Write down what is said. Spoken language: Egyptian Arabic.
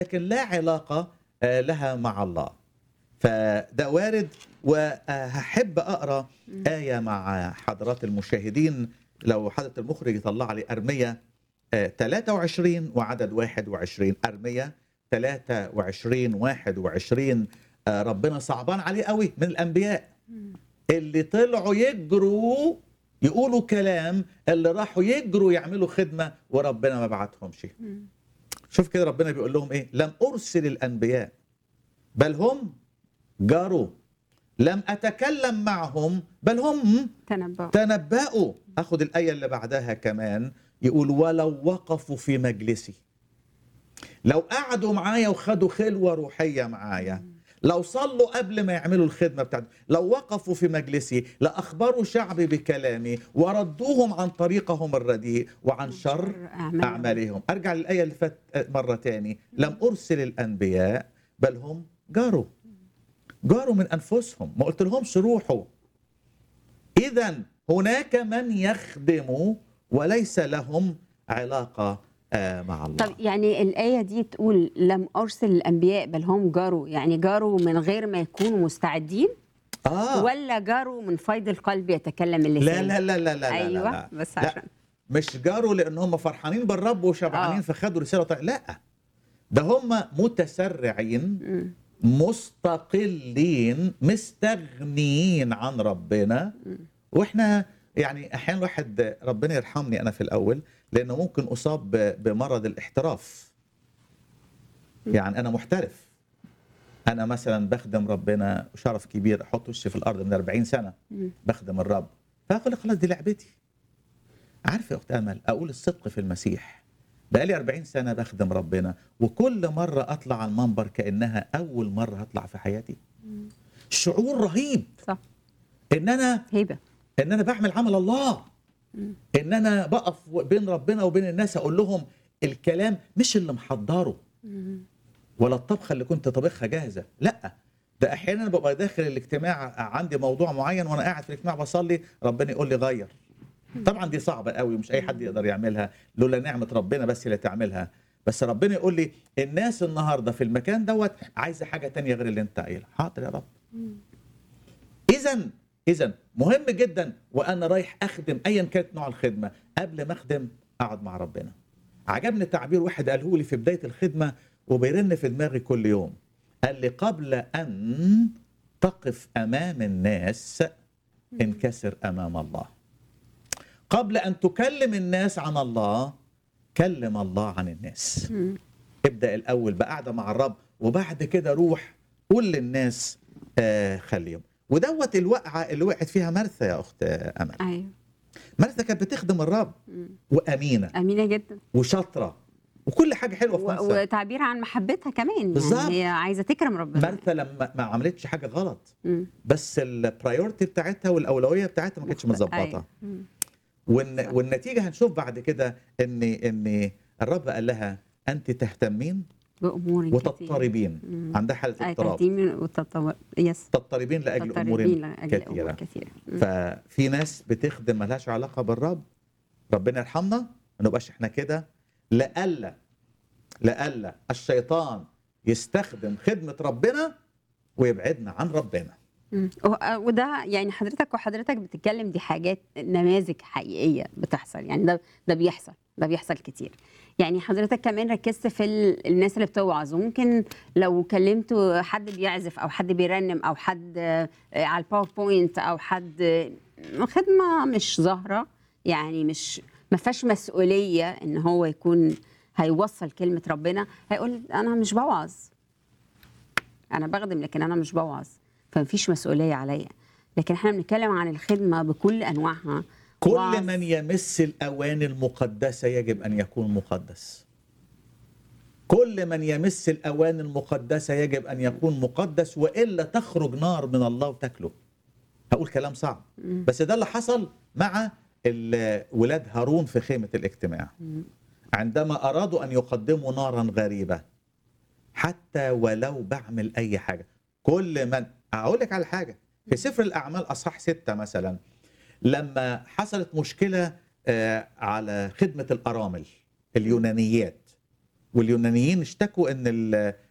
لكن لا علاقة آه، لها مع الله فده وارد وهحب أقرأ آية مع حضرات المشاهدين لو حضرة المخرج يطلع لي أرمية آه، 23 وعدد 21 أرمية 23 21 آه، ربنا صعبان عليه قوي من الأنبياء اللي طلعوا يجروا يقولوا كلام اللي راحوا يجروا يعملوا خدمة وربنا ما بعتهمش شوف كده ربنا بيقول لهم ايه لم ارسل الانبياء بل هم جاروا لم اتكلم معهم بل هم تنبأ تنبأوا اخد الايه اللي بعدها كمان يقول ولو وقفوا في مجلسي لو قعدوا معايا وخدوا خلوه روحيه معايا لو صلوا قبل ما يعملوا الخدمه بتاعتهم لو وقفوا في مجلسي لاخبروا شعبي بكلامي وردوهم عن طريقهم الرديء وعن شر أعمالهم. أعمالهم أرجع للآية اللي فات مرة تاني لم أرسل الأنبياء بل هم جاروا جاروا من أنفسهم ما قلت لهمش روحوا إذا هناك من يخدم وليس لهم علاقة آه، مع الله طب يعني الآية دي تقول لم أرسل الأنبياء بل هم جاروا يعني جاروا من غير ما يكونوا مستعدين آه ولا جاروا من فيض القلب يتكلم لا اللسان لا لا لا لا لا أيوة لا, لا. بس لا. عشان مش جاروا لان هم فرحانين بالرب وشبعانين آه. فخدوا رساله طيب. لا ده هم متسرعين مم. مستقلين مستغنيين عن ربنا واحنا يعني احيانا الواحد ربنا يرحمني انا في الاول لانه ممكن اصاب ب- بمرض الاحتراف يعني انا محترف انا مثلا بخدم ربنا شرف كبير احط وشي في الارض من 40 سنه مم. بخدم الرب فاقول خلاص دي لعبتي عارف يا اخت امل اقول الصدق في المسيح بقالي 40 سنه بخدم ربنا وكل مره اطلع على المنبر كانها اول مره هطلع في حياتي شعور رهيب صح ان انا هيبة ان انا بعمل عمل الله ان انا بقف بين ربنا وبين الناس اقول لهم الكلام مش اللي محضره ولا الطبخه اللي كنت طابخها جاهزه لا ده احيانا ببقى داخل الاجتماع عندي موضوع معين وانا قاعد في الاجتماع بصلي ربنا يقول لي غير طبعا دي صعبه قوي مش اي حد يقدر يعملها لولا نعمه ربنا بس اللي تعملها بس ربنا يقول لي الناس النهارده في المكان دوت عايزه حاجه تانية غير اللي انت قايلها حاضر يا رب اذا اذا مهم جدا وانا رايح اخدم ايا كانت نوع الخدمه قبل ما اخدم اقعد مع ربنا عجبني تعبير واحد قاله لي في بدايه الخدمه وبيرن في دماغي كل يوم قال لي قبل ان تقف امام الناس انكسر امام الله قبل ان تكلم الناس عن الله كلم الله عن الناس ابدا الاول بقعده مع الرب وبعد كده روح قول للناس آه خليهم ودوت الوقعه اللي وقعت فيها مرثا يا اخت آه، امل أيوة مرثا كانت بتخدم الرب وامينه أمينة جدا وشاطره وكل حاجه حلوه في و- مرثا وتعبير عن محبتها كمان بالظبط. يعني هي عايزة تكرم ربنا مرثا لما ما عملتش حاجه غلط مم. بس البرايورتي بتاعتها والاولويه بتاعتها ما كانتش أيوة. متظبطه مم. والن... والنتيجه هنشوف بعد كده ان ان الرب قال لها انت تهتمين بأمور كتير. وتضطربين مم. عندها حاله أي اضطراب تهتيم وتطور يس تضطربين لاجل امور تضطربين لأجل أمور كثيره كثيرة مم. ففي ناس بتخدم ملهاش علاقه بالرب ربنا يرحمنا ما نبقاش احنا كده لألا لألا الشيطان يستخدم خدمه ربنا ويبعدنا عن ربنا مم. و- وده يعني حضرتك وحضرتك بتتكلم دي حاجات نماذج حقيقيه بتحصل يعني ده ده بيحصل ده بيحصل كتير يعني حضرتك كمان ركزت في ال- الناس اللي بتوعظ وممكن لو كلمت حد بيعزف او حد بيرنم او حد آه، على الباوربوينت او حد آه، خدمه مش ظاهره يعني مش ما فيهاش مسؤوليه ان هو يكون هيوصل كلمه ربنا هيقول انا مش بوعظ انا بخدم لكن انا مش بوعظ فمفيش مسؤوليه عليا لكن احنا بنتكلم عن الخدمه بكل انواعها كل وعظ. من يمس الاواني المقدسه يجب ان يكون مقدس كل من يمس الاواني المقدسه يجب ان يكون مقدس والا تخرج نار من الله وتاكله هقول كلام صعب بس ده اللي حصل مع ال- ولاد هارون في خيمه الاجتماع عندما ارادوا ان يقدموا نارا غريبه حتى ولو بعمل اي حاجه كل من اقول لك على حاجه في سفر الاعمال اصحاح ستة مثلا لما حصلت مشكله آه، على خدمه الارامل اليونانيات واليونانيين اشتكوا ان ال-